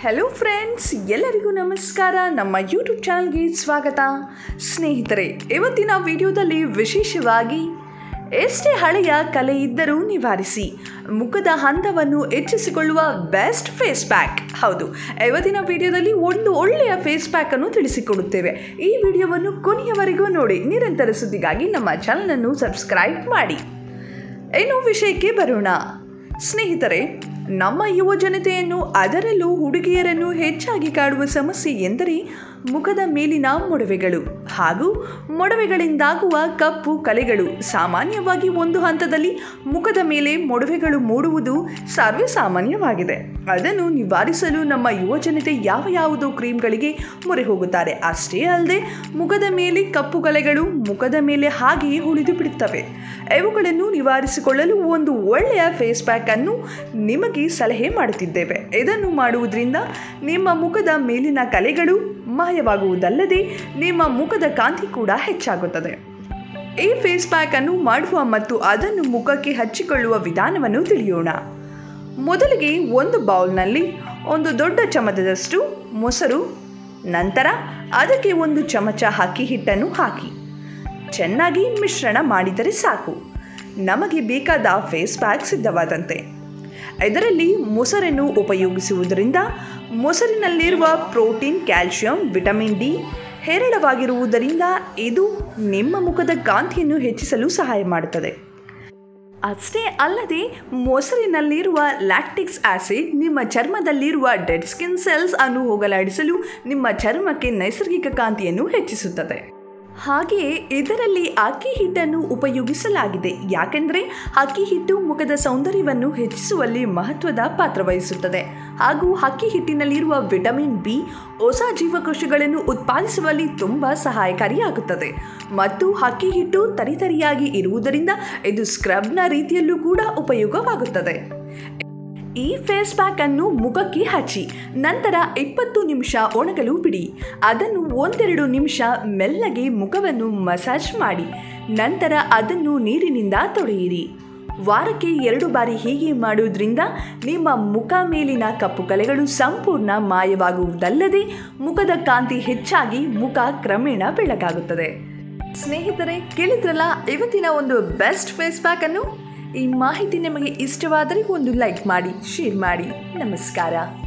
hello friends ಎಲ್ಲರಿಗೂ ನಮಸ್ಕಾರ ನಮ್ಮ ಯೂಟ್ಯೂಬ್ ಚಾನಲ್ಗೆ ಸ್ವಾಗತ ಸ್ನೇಹಿತರೆ ಇವತ್ತಿನ ವಿಡಿಯೋದಲ್ಲಿ ವಿಶೇಷವಾಗಿ ಎಷ್ಟೇ ಹಳೆಯ ಕಲೆ ಇದ್ದರೂ ನಿವಾರಿಸಿ ಮುಖದ ಹಂತವನ್ನು ಹೆಚ್ಚಿಸಿಕೊಳ್ಳುವ ಬೆಸ್ಟ್ ಫೇಸ್ ಪ್ಯಾಕ್ ಹೌದು ಇವತ್ತಿನ ವಿಡಿಯೋದಲ್ಲಿ ಒಂದು ಒಳ್ಳೆಯ ಫೇಸ್ ಪ್ಯಾಕನ್ನು ತಿಳಿಸಿಕೊಡುತ್ತೇವೆ ಈ ವಿಡಿಯೋವನ್ನು ಕೊನೆಯವರೆಗೂ ನೋಡಿ ನಿರಂತರ ಸುದ್ದಿಗಾಗಿ ನಮ್ಮ ಚಾನಲನ್ನು ಸಬ್ಸ್ಕ್ರೈಬ್ ಮಾಡಿ ಇನ್ನು ವಿಷಯಕ್ಕೆ ಬರೋಣ ಸ್ನೇಹಿತರೆ ನಮ್ಮ ಯುವ ಜನತೆಯನ್ನು ಅದರಲ್ಲೂ ಹುಡುಗಿಯರನ್ನು ಹೆಚ್ಚಾಗಿ ಕಾಡುವ ಸಮಸ್ಯೆ ಎಂದರೆ ಮುಖದ ಮೇಲಿನ ಮೊಡವೆಗಳು ಹಾಗೂ ಮೊಡವೆಗಳಿಂದಾಗುವ ಕಪ್ಪು ಕಲೆಗಳು ಸಾಮಾನ್ಯವಾಗಿ ಒಂದು ಹಂತದಲ್ಲಿ ಮುಖದ ಮೇಲೆ ಮೊಡವೆಗಳು ಮೂಡುವುದು ಸರ್ವೇ ಸಾಮಾನ್ಯವಾಗಿದೆ ಅದನ್ನು ನಿವಾರಿಸಲು ನಮ್ಮ ಯುವ ಜನತೆ ಯಾವ ಯಾವುದೋ ಕ್ರೀಮ್ಗಳಿಗೆ ಮೊರೆ ಹೋಗುತ್ತಾರೆ ಅಷ್ಟೇ ಅಲ್ಲದೆ ಮುಖದ ಮೇಲೆ ಕಪ್ಪು ಕಲೆಗಳು ಮುಖದ ಮೇಲೆ ಹಾಗೆಯೇ ಉಳಿದು ಬಿಡುತ್ತವೆ ಇವುಗಳನ್ನು ನಿವಾರಿಸಿಕೊಳ್ಳಲು ಒಂದು ಒಳ್ಳೆಯ ಫೇಸ್ ಪ್ಯಾಕ್ ಅನ್ನು ನಿಮಗೆ ಸಲಹೆ ಮಾಡುತ್ತಿದ್ದೇವೆ ಇದನ್ನು ಮಾಡುವುದರಿಂದ ನಿಮ್ಮ ಮುಖದ ಮೇಲಿನ ಕಲೆಗಳು ಮಾಯವಾಗುವುದಲ್ಲದೆ ನಿಮ್ಮ ಮುಖದ ಕಾಂತಿ ಕೂಡ ಹೆಚ್ಚಾಗುತ್ತದೆ ಈ ಫೇಸ್ ಪ್ಯಾಕ್ ಅನ್ನು ಮಾಡುವ ಮತ್ತು ಅದನ್ನು ಮುಖಕ್ಕೆ ಹಚ್ಚಿಕೊಳ್ಳುವ ವಿಧಾನವನ್ನು ತಿಳಿಯೋಣ ಮೊದಲಿಗೆ ಒಂದು ಬೌಲ್ನಲ್ಲಿ ಒಂದು ದೊಡ್ಡ ಚಮಚದಷ್ಟು ಮೊಸರು ನಂತರ ಅದಕ್ಕೆ ಒಂದು ಚಮಚ ಅಕ್ಕಿ ಹಿಟ್ಟನ್ನು ಹಾಕಿ ಚೆನ್ನಾಗಿ ಮಿಶ್ರಣ ಮಾಡಿದರೆ ಸಾಕು ನಮಗೆ ಬೇಕಾದ ಫೇಸ್ ಪ್ಯಾಕ್ ಸಿದ್ಧವಾದಂತೆ ಇದರಲ್ಲಿ ಮೊಸರನ್ನು ಉಪಯೋಗಿಸುವುದರಿಂದ ಮೊಸರಿನಲ್ಲಿರುವ ಪ್ರೋಟೀನ್ ಕ್ಯಾಲ್ಶಿಯಂ ವಿಟಮಿನ್ ಡಿ ಹೇರಳವಾಗಿರುವುದರಿಂದ ಇದು ನಿಮ್ಮ ಮುಖದ ಕಾಂತಿಯನ್ನು ಹೆಚ್ಚಿಸಲು ಸಹಾಯ ಮಾಡುತ್ತದೆ ಅಷ್ಟೇ ಅಲ್ಲದೆ ಮೊಸರಿನಲ್ಲಿರುವ ಲ್ಯಾಕ್ಟಿಕ್ಸ್ ಆಸಿಡ್ ನಿಮ್ಮ ಚರ್ಮದಲ್ಲಿರುವ ಡೆಡ್ ಸ್ಕಿನ್ ಸೆಲ್ಸ್ ಅನ್ನು ಹೋಗಲಾಡಿಸಲು ನಿಮ್ಮ ಚರ್ಮಕ್ಕೆ ನೈಸರ್ಗಿಕ ಕಾಂತಿಯನ್ನು ಹೆಚ್ಚಿಸುತ್ತದೆ ಹಾಗೆಯೇ ಇದರಲ್ಲಿ ಅಕ್ಕಿ ಹಿಟ್ಟನ್ನು ಉಪಯೋಗಿಸಲಾಗಿದೆ ಯಾಕೆಂದರೆ ಅಕ್ಕಿ ಹಿಟ್ಟು ಮುಖದ ಸೌಂದರ್ಯವನ್ನು ಹೆಚ್ಚಿಸುವಲ್ಲಿ ಮಹತ್ವದ ಪಾತ್ರ ವಹಿಸುತ್ತದೆ ಹಾಗೂ ಅಕ್ಕಿ ಹಿಟ್ಟಿನಲ್ಲಿರುವ ವಿಟಮಿನ್ ಬಿ ಹೊಸ ಜೀವಕೋಶಗಳನ್ನು ಉತ್ಪಾದಿಸುವಲ್ಲಿ ತುಂಬ ಸಹಾಯಕಾರಿಯಾಗುತ್ತದೆ ಮತ್ತು ಅಕ್ಕಿ ಹಿಟ್ಟು ತರಿತರಿಯಾಗಿ ಇರುವುದರಿಂದ ಇದು ಸ್ಕ್ರಬ್ನ ರೀತಿಯಲ್ಲೂ ಕೂಡ ಉಪಯೋಗವಾಗುತ್ತದೆ ಈ ಫೇಸ್ ಪ್ಯಾಕ್ ಅನ್ನು ಮುಖಕ್ಕೆ ಹಚ್ಚಿ ನಂತರ ಇಪ್ಪತ್ತು ನಿಮಿಷ ಒಣಗಲು ಬಿಡಿ ಅದನ್ನು ಒಂದೆರಡು ನಿಮಿಷ ಮೆಲ್ಲಗೆ ಮುಖವನ್ನು ಮಸಾಜ್ ಮಾಡಿ ನಂತರ ಅದನ್ನು ನೀರಿನಿಂದ ತೊಳೆಯಿರಿ ವಾರಕ್ಕೆ ಎರಡು ಬಾರಿ ಹೀಗೆ ಮಾಡುವುದರಿಂದ ನಿಮ್ಮ ಮುಖ ಮೇಲಿನ ಕಪ್ಪು ಕಲೆಗಳು ಸಂಪೂರ್ಣ ಮಾಯವಾಗುವುದಲ್ಲದೆ ಮುಖದ ಕಾಂತಿ ಹೆಚ್ಚಾಗಿ ಮುಖ ಕ್ರಮೇಣ ಬೆಳಗಾಗುತ್ತದೆ ಸ್ನೇಹಿತರೆ ಕೇಳಿದ್ರಲ್ಲ ಇವತ್ತಿನ ಒಂದು ಬೆಸ್ಟ್ ಫೇಸ್ ಪ್ಯಾಕ್ ಅನ್ನು ಈ ಮಾಹಿತಿ ನಿಮಗೆ ಇಷ್ಟವಾದರೆ ಒಂದು ಲೈಕ್ ಮಾಡಿ ಶೇರ್ ಮಾಡಿ ನಮಸ್ಕಾರ